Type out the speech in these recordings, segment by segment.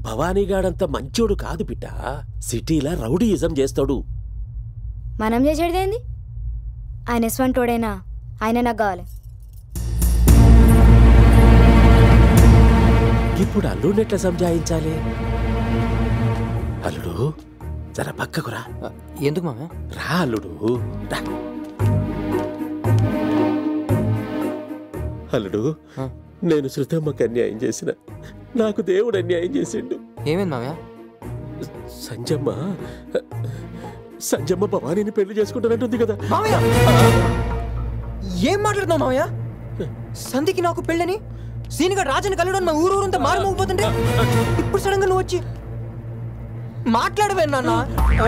భవానీగాడంత మంచోడు కాదు బిడ్డ సిటీలా రౌడీయిజం చేస్తాడు మనం చేసేది ఏంది ఆయన ఎస్వంటోడైనా ఆయన నాకు కావాలి ఇప్పుడు అల్లుడినెట్లా సంజాయించాలి అల్లుడు జర పక్కకు రా ఆ, ఎందుకు మామయ్య రా అల్లుడు రా. అల్లుడు ఆ. నేను శృతమ్మకి అన్యాయం చేసిన నాకు దేవుడు అన్యాయం చేసిండు ఏమైంది మామయ్య సంజమ్మ సంజమ్మ భవానీని పెళ్లి చేసుకుంటానంటుంది కదా మామయ్య ఏం మాట్లాడుతున్నావు మామయ్య సంధికి నాకు పెళ్ళని సీనిగా రాజని కలవడం మా ఊరు ఊరంతా మారుమోగిపోతుంటే ఇప్పుడు సడన్ గా నువ్వు వచ్చి మాట్లాడవే నాన్న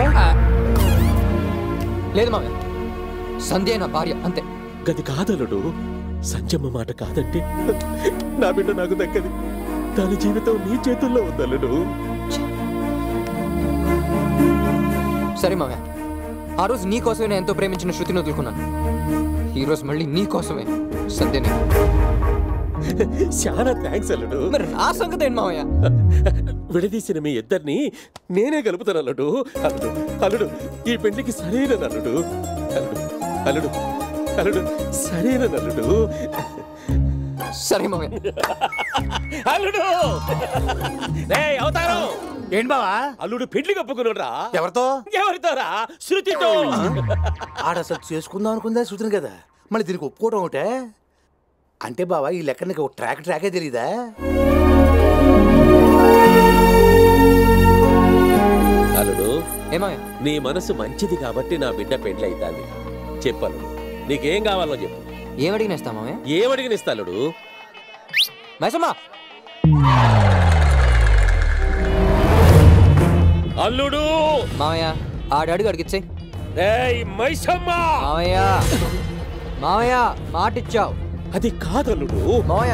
లేదు మామయ్య సంధ్య నా భార్య అంతే గది కాదలుడు సంజమ్మ మాట కాదంటే నా బిడ్డ నాకు దక్కది దాని జీవితం నీ చేతుల్లో ఉందల్లుడు సరే మామయ్య ఆ రోజు నీ కోసమే నేను ఎంతో ప్రేమించిన శృతిని వదులుకున్నాను ఈ రోజు మళ్ళీ నీ కోసమే సంధ్యని చాలా థ్యాంక్స్ అల్లుడు మరి నా సంగతి ఏంటి మామయ్య విడదీసిన మీ ఇద్దరిని నేనే కలుపుతాను అల్లుడు అల్లుడు అల్లుడు ఈ పెళ్లికి సరైన అల్లుడు అల్లుడు అల్లుడు అల్లుడు సరైన అల్లుడు సరే మామయ్య అల్లుడు రేయ్, అవతారం ఏంటి బావా అల్లుడు పెళ్లి కప్పుకున్నాడు ఎవరితో ఎవరితోరా శృతితో ఆడ అసలు చేసుకుందాం అనుకుందా శృతిని కదా మళ్ళీ దీనికి ఒప్పుకోవడం ఒకటే అంటే బావా ఈ లెక్క నీకు ట్రాక్ ట్రాకే తెలీదా అల్లుడు ఏమాయా నీ మనసు మంచిది కాబట్టి నా బిడ్డ పెళ్లి అవుతాంది చెప్పను నీకేం కావాలో చెప్పు ఏం అడిగినేస్తా మామయ్య ఏమడిగినిస్తాలుడు మైసమ్మా అల్లుడు మామయ్య ఆడి అడుగు అడిగిచ్చే రేయ్ మైసమ్మ మామయ్య మామయ్య మాటిచ్చావు అది కాదల్లుడు మామయ్య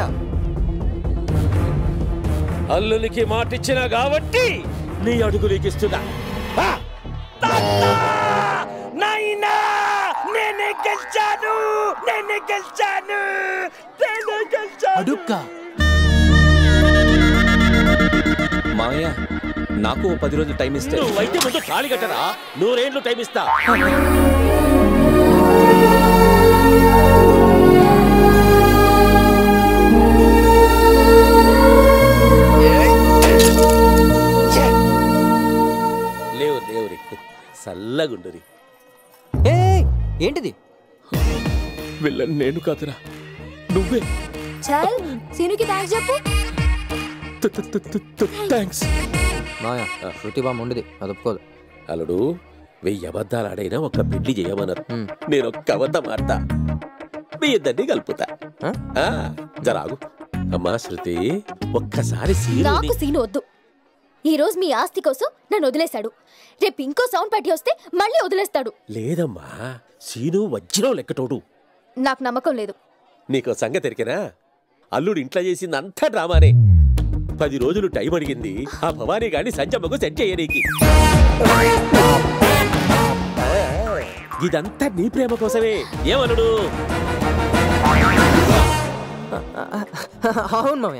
అల్లునికి మాటిచ్చిన కాబట్టి నీ అడుగు నీకిస్తున్నా ఆ! తాత! నాయనా! నేనే గెలిచాను నేనే గెలిచాను నేనే గెలిచాను అడుక్కా మామయ్య నాకు ఓ పది రోజులు టైం ఇస్తే నువ్వైతే ముందు తాళి కట్టరా నూరేండ్లు టైం ఇస్తా లేవు లేవురి చల్లగుండురి ఏ ఏంటిది వెళ్ళను నేను కాదురా నువ్వే చల్ సీనుకి థ్యాంక్స్ చెప్పు థ్యాంక్స్ మామయ్య శృతి బామ్మ ఉండేది అది ఒప్పుకోదు అల్లుడు వెయ్యి అబద్ధాలు ఆడైనా ఒక పెళ్లి చేయమన్నారు ఉమ్. నేను ఒక్క అబద్ధం ఆడతా మీ ఇద్దరిని కలుపుతా ఆ? ఆ, జరాగు అమ్మా శృతి ఒక్కసారి సీరుని నాకు సీను వద్దు ఈ రోజు మీ ఆస్తి కోసం నన్ను వదిలేశాడు రేపు ఇంకో సౌండ్ పార్టీ వస్తే మళ్ళీ వదిలేస్తాడు లేదమ్మా సీను వజ్రం లెక్కటోడు నాకు నమ్మకం లేదు నీకో సంగతి ఎరికెనా అల్లుడు ఇంట్లో చేసింది అంతా డ్రామానే పది రోజులు టైం అడిగింది ఆ భవానీ గాని సంచమ్మకు సెట్ చేయనీకి ఇదంతా నీ ప్రేమ కోసమే ఏమల్లుడు అవును మామయ్య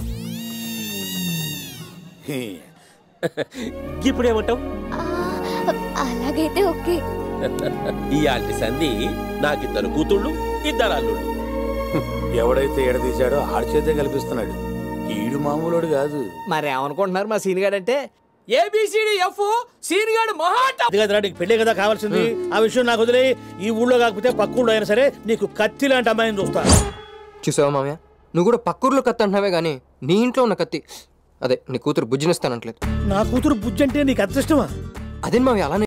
ఇప్పుడేమంటావు ఆ, అలాగైతే ఓకే ఇయాల్టి సంధి నాకిద్దరు కూతుళ్ళు ఇద్దరు అల్లుళ్ళు ఎవడైతే ఎడదీశాడో ఆడి చేతే కల్పిస్తున్నాడు ఈడు మామూలుడు కాదు మరి ఏమనుకుంటున్నారు మా సీన్ అంటే ఏబిసిడి ఎఫ్ సీన్ గాడు మహాట అది కదరా నీకు పెళ్ళే కదా కావాల్సింది ఆ విషయం నాకు వదిలే ఈ ఊళ్ళో కాకపోతే పక్క ఊళ్ళో అయినా సరే నీకు కత్తి లాంటి అమ్మాయిని చూస్తా చూసావా మామయ్య నువ్వు కూడా పక్కూర్లో కత్తి అంటున్నావే కానీ నీ ఇంట్లో ఉన్న కత్తి అదే నీ కూతురు బుజ్జినిస్తానంటలేదు నా కూతురు బుజ్జి అంటే నీకు అదృష్టమా అదే మామయ్య అలానే